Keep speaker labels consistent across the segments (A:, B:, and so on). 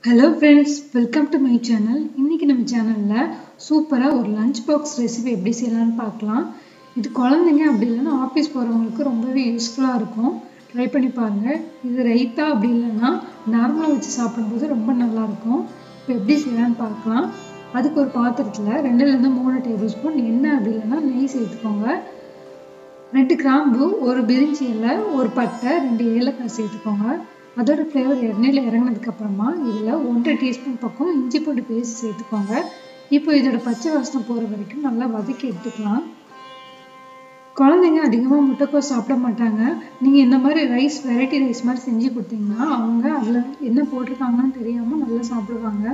A: hello friends welcome to my channel இன்றைக்கி நம்ம சேனலில் சூப்பராக ஒரு லஞ்ச் பாக்ஸ் ரெசிபி எப்படி செய்யலாம்னு பார்க்கலாம் இது குழந்தைங்க அப்படி இல்லைன்னா ஆஃபீஸ் போகிறவங்களுக்கு ரொம்பவே யூஸ்ஃபுல்லாக இருக்கும் ட்ரை பண்ணி பாருங்கள் இது ரைத்தா அப்படி இல்லைன்னா நார்மலாக வச்சு சாப்பிடும்போது ரொம்ப நல்லாயிருக்கும் இப்போ எப்படி செய்யலாம்னு பார்க்கலாம் அதுக்கு ஒரு பாத்திரத்தில் ரெண்டுலேருந்து மூணு டேபிள் ஸ்பூன் எண்ணெய் அப்படி இல்லைன்னா நெய் சேர்த்துக்கோங்க ரெண்டு கிராம்பு ஒரு பிரிஞ்சி இலை ஒரு பட்டை ரெண்டு ஏலக்காய் சேர்த்துக்கோங்க அதோட ஃப்ளேவர் எண்ணெயில் இறங்கினதுக்கு அப்புறமா இதில் ஒன்றரை டீஸ்பூன் பக்கம் இஞ்சி பூண்டு பேஸ்ட் சேர்த்துக்கோங்க இப்போ இதோட பச்சை வாசனை போகிற வரைக்கும் நல்லா வதக்கி எடுத்துக்கலாம் குழந்தைங்க அதிகமாக முட்டைக்கோஸ் சாப்பிட மாட்டாங்க நீங்கள் இந்த மாதிரி ரைஸ் வெரைட்டி ரைஸ் மாதிரி செஞ்சு கொடுத்தீங்கன்னா அவங்க அதில் என்ன போட்டிருக்காங்கன்னு தெரியாமல் நல்லா சாப்பிடுவாங்க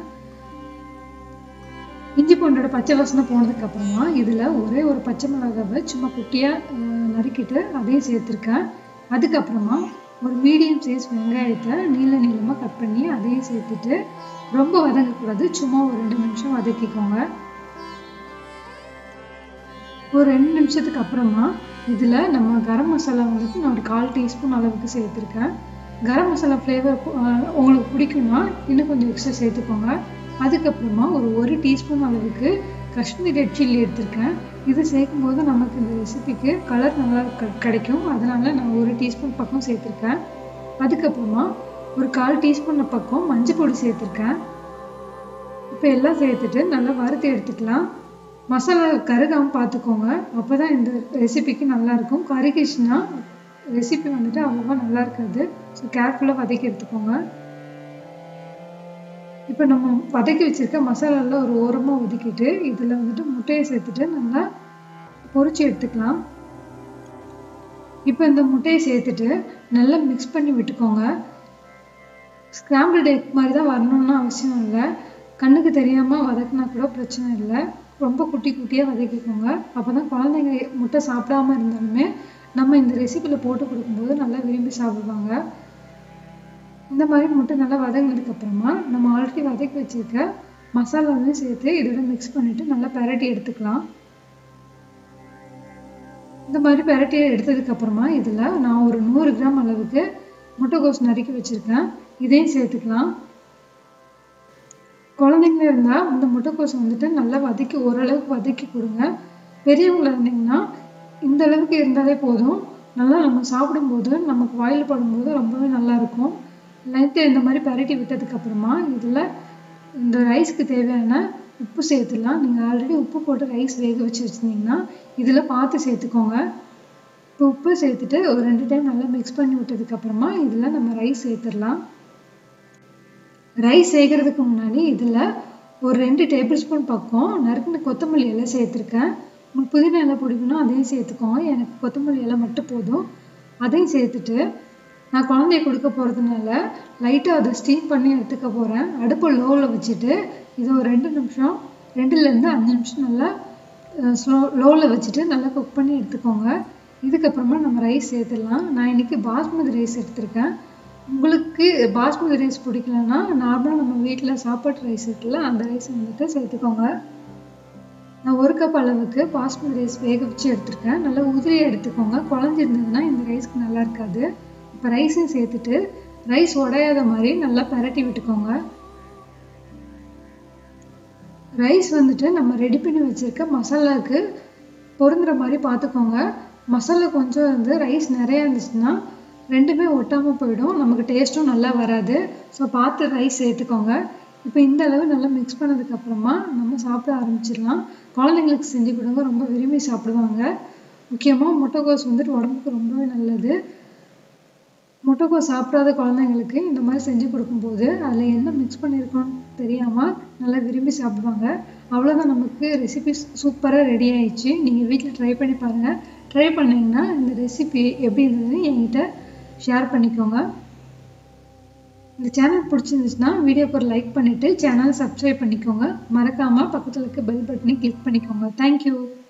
A: இஞ்சி பூண்டோட பச்சை வாசனை போனதுக்கு அப்புறமா இதில் ஒரே ஒரு பச்சை மிளகாவை சும்மா குட்டியாக நறுக்கிட்டு அதையும் சேர்த்துருக்கேன் அதுக்கப்புறமா ஒரு மீடியம் சைஸ் வெங்காயத்தை நீள நீளமாக கட் பண்ணி அதையும் சேர்த்துட்டு ரொம்ப வதங்கக்கூடாது சும்மா ஒரு ரெண்டு நிமிஷம் வதக்கிக்கோங்க ஒரு ரெண்டு நிமிஷத்துக்கு அப்புறமா இதில் நம்ம கரம் மசாலா வந்துட்டு நான் ஒரு கால் டீஸ்பூன் அளவுக்கு சேர்த்துருக்கேன் கரம் மசாலா ஃப்ளேவர் உங்களுக்கு பிடிக்கும்னா இன்னும் கொஞ்சம் எக்ஸ்ட்ரா சேர்த்துக்கோங்க அதுக்கப்புறமா ஒரு ஒரு டீஸ்பூன் அளவுக்கு காஷ்மீர் ரெட் சில்லி எடுத்திருக்கேன் இது சேர்க்கும் போது நமக்கு இந்த ரெசிபிக்கு கலர் நல்லா கிடைக்கும் அதனால நான் ஒரு டீஸ்பூன் பக்கம் சேர்த்துருக்கேன் அதுக்கப்புறமா ஒரு கால் டீஸ்பூன் பக்கம் மஞ்சள் பொடி சேர்த்துருக்கேன் இப்போ எல்லாம் சேர்த்துட்டு நல்லா வறுத்து எடுத்துக்கலாம் மசாலா கருகாமல் பார்த்துக்கோங்க அப்போ தான் இந்த ரெசிபிக்கு நல்லாயிருக்கும் கருகிச்சுன்னா ரெசிபி வந்துட்டு அவ்வளோவா நல்லா இருக்காது ஸோ கேர்ஃபுல்லாக வதக்கி எடுத்துக்கோங்க இப்போ நம்ம வதக்கி வச்சுருக்க மசாலாவில் ஒரு ஓரமாக ஒதுக்கிட்டு இதில் வந்துட்டு முட்டையை சேர்த்துட்டு நல்லா பொறிச்சு எடுத்துக்கலாம் இப்போ இந்த முட்டையை சேர்த்துட்டு நல்லா மிக்ஸ் பண்ணி விட்டுக்கோங்க ஸ்கிராம்பிள் எக் மாதிரி தான் வரணும்னு அவசியம் இல்லை கண்ணுக்கு தெரியாமல் வதக்கினா கூட பிரச்சனை இல்லை ரொம்ப குட்டி குட்டியாக வதக்கிக்கோங்க அப்போ தான் குழந்தைங்க முட்டை சாப்பிடாம இருந்தாலுமே நம்ம இந்த ரெசிபியில் போட்டு கொடுக்கும்போது நல்லா விரும்பி சாப்பிடுவாங்க இந்த மாதிரி முட்டை நல்லா வதங்கினதுக்கு அப்புறமா நம்ம ஆல்ரெடி வதக்கி வச்சிருக்க மசாலாவையும் சேர்த்து இதோட மிக்ஸ் பண்ணிட்டு நல்லா பெரட்டி எடுத்துக்கலாம் இந்த மாதிரி பெரட்டி எடுத்ததுக்கு அப்புறமா இதில் நான் ஒரு நூறு கிராம் அளவுக்கு முட்டைகோஸ் நறுக்கி வச்சிருக்கேன் இதையும் சேர்த்துக்கலாம் குழந்தைங்க இருந்தால் இந்த முட்டைக்கோஸ் வந்துட்டு நல்லா வதக்கி ஓரளவுக்கு வதக்கி கொடுங்க பெரியவங்கள இருந்தீங்கன்னா இந்த அளவுக்கு இருந்தாலே போதும் நல்லா நம்ம சாப்பிடும்போது நமக்கு வாயில் படும்போது ரொம்பவே நல்லா இருக்கும் லைட்டாக இந்த மாதிரி பரட்டி விட்டதுக்கு அப்புறமா இதில் இந்த ரைஸ்க்கு தேவையான உப்பு சேர்த்துடலாம் நீங்கள் ஆல்ரெடி உப்பு போட்டு ரைஸ் வேக வச்சு வச்சுருந்தீங்கன்னா இதில் பார்த்து சேர்த்துக்கோங்க இப்போ உப்பு சேர்த்துட்டு ஒரு ரெண்டு டைம் நல்லா மிக்ஸ் பண்ணி விட்டதுக்கு அப்புறமா இதில் நம்ம ரைஸ் சேர்த்துடலாம் ரைஸ் சேர்க்கறதுக்கு முன்னாடி இதில் ஒரு ரெண்டு டேபிள் ஸ்பூன் பக்கம் நறுக்குன்னு கொத்தமல்லி இலை சேர்த்துருக்கேன் உங்களுக்கு புதினா இலை பிடிக்குன்னா அதையும் சேர்த்துக்கோங்க எனக்கு கொத்தமல்லி இலை மட்டும் போதும் அதையும் சேர்த்துட்டு நான் குழந்தைய கொடுக்க போகிறதுனால லைட்டாக அதை ஸ்டீம் பண்ணி எடுத்துக்க போகிறேன் அடுப்பை லோவில் வச்சுட்டு இது ஒரு ரெண்டு நிமிஷம் ரெண்டுலேருந்து அஞ்சு நிமிஷம் நல்லா ஸ்லோ லோவில் வச்சுட்டு நல்லா குக் பண்ணி எடுத்துக்கோங்க இதுக்கப்புறமா நம்ம ரைஸ் சேர்த்துடலாம் நான் இன்றைக்கி பாஸ்மதி ரைஸ் எடுத்திருக்கேன் உங்களுக்கு பாஸ்மதி ரைஸ் பிடிக்கலன்னா நார்மலாக நம்ம வீட்டில் சாப்பாட்டு ரைஸ் இருக்குல்ல அந்த ரைஸ் வந்துட்டு சேர்த்துக்கோங்க நான் ஒரு கப் அளவுக்கு பாஸ்மதி ரைஸ் வேக வச்சு எடுத்திருக்கேன் நல்லா உதிரியாக எடுத்துக்கோங்க குழஞ்சிருந்ததுன்னா இந்த ரைஸ்க்கு நல்லா இருக்காது இப்போ ரைஸையும் சேர்த்துட்டு ரைஸ் உடையாத மாதிரி நல்லா பரட்டி விட்டுக்கோங்க ரைஸ் வந்துட்டு நம்ம ரெடி பண்ணி வச்சுருக்க மசாலாவுக்கு பொருந்துற மாதிரி பார்த்துக்கோங்க மசாலா கொஞ்சம் வந்து ரைஸ் நிறையா இருந்துச்சுன்னா ரெண்டுமே ஒட்டாமல் போயிடும் நமக்கு டேஸ்ட்டும் நல்லா வராது ஸோ பார்த்து ரைஸ் சேர்த்துக்கோங்க இப்போ இந்த அளவு நல்லா மிக்ஸ் பண்ணதுக்கப்புறமா நம்ம சாப்பிட ஆரம்பிச்சிடலாம் குழந்தைங்களுக்கு செஞ்சு கொடுங்க ரொம்ப விரும்பி சாப்பிடுவாங்க முக்கியமாக முட்டைக்கோஸ் வந்துட்டு உடம்புக்கு ரொம்பவே நல்லது முட்டைக்கோஸ் சாப்பிடாத குழந்தைங்களுக்கு இந்த மாதிரி செஞ்சு கொடுக்கும்போது அதில் என்ன மிக்ஸ் பண்ணியிருக்கோன்னு தெரியாமல் நல்லா விரும்பி சாப்பிடுவாங்க அவ்வளோதான் நமக்கு ரெசிபி சூப்பராக ரெடி ஆயிடுச்சு நீங்கள் வீட்டில் ட்ரை பண்ணி பாருங்கள் ட்ரை பண்ணிங்கன்னா இந்த ரெசிபி எப்படி இருந்ததுன்னு என்கிட்ட ஷேர் பண்ணிக்கோங்க இந்த சேனல் பிடிச்சிருந்துச்சுன்னா வீடியோக்கு ஒரு லைக் பண்ணிவிட்டு சேனலை சப்ஸ்கிரைப் பண்ணிக்கோங்க மறக்காமல் பக்கத்தில் இருக்க பெல் பட்டனை கிளிக் பண்ணிக்கோங்க தேங்க்யூ